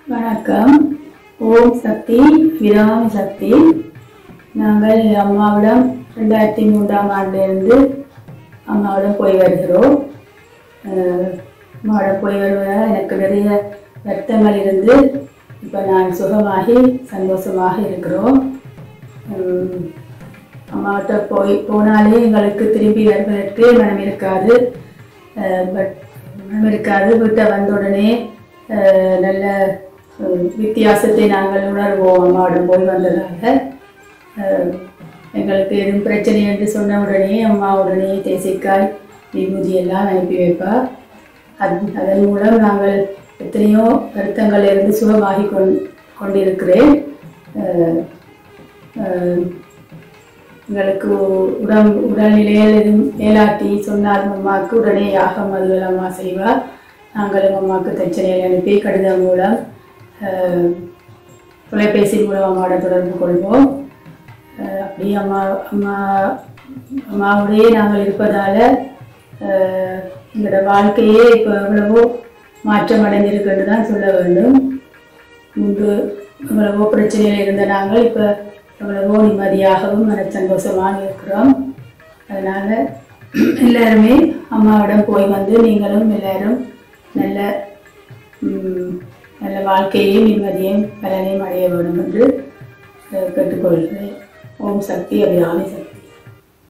வணக்கம் ஓம் சக்தி விராமி சக்தி நாங்கள் அம்மாவிடம் ரெண்டாயிரத்தி மூன்றாம் ஆண்டிலிருந்து அம்மாவிடம் போய் வருகிறோம் அஹ், அம்மாவிடம் போய் வருவதால் எனக்கு நிறைய வருத்தங்கள் இருந்து இப்போ நான் சுகமாகி சந்தோஷமாக இருக்கிறோம் உம், அம்மாவிட்ட போய் போனாலே எங்களுக்கு திரும்பி வருவதற்கு மனம் இருக்காது பட் மனம் இருக்காது வீட்டை வந்த உடனே அஹ், நல்ல அஹ், வித்தியாசத்தை நாங்கள் உணர்வோம் அம்மாவிடம் போய் வந்ததாக அஹ், எங்களுக்கு எதுவும் பிரச்சனை என்று சொன்ன உடனே அம்மா உடனே தேசிக்காய் விபூதி எல்லாம் அனுப்பி வைப்பார் அது அதன் மூலம் நாங்கள் எத்தனையோ வருத்தங்கள் இருந்து சுகமாகி கொண் கொண்டிருக்கிறேன் அஹ், அஹ், எங்களுக்கு உடல் உடல்நிலையில் எதுவும் மேலாட்டி சொன்னால் அம்மாவுக்கு உடனே யாகம் அதுகள் அம்மா செய்வார் நாங்களும் அம்மாவுக்கு தச்சனையில் அனுப்பி கடிதம் மூலம் அஹ், தொலைபேசி மூலம் அம்மாவோட தொடர்பு கொள்வோம் அஹ், அப்படி அம்மா அம்மா அம்மாவுடைய நாங்கள் இருப்பதால் எங்களோட வாழ்க்கையே இப்போ எவ்வளவோ மாற்றம் அடைஞ்சிருக்குன்னு தான் சொல்ல வேண்டும் முன்பு எவ்வளவோ பிரச்சனையில் இருந்த நாங்கள் இப்போ எவ்வளவோ நிம்மதியாகவும் மன சந்தோஷமாக இருக்கிறோம் அதனால் எல்லாருமே அம்மாவிடம் போய் வந்து நீங்களும் எல்லாரும் நல்ல ம், நல்ல வாழ்க்கையையும் நிம்மதியையும் பலனையும் அடைய வேண்டும் என்று அஹ், கேட்டுக்கொள்கிறேன் ஓம் சக்தி அபிராமி சக்தி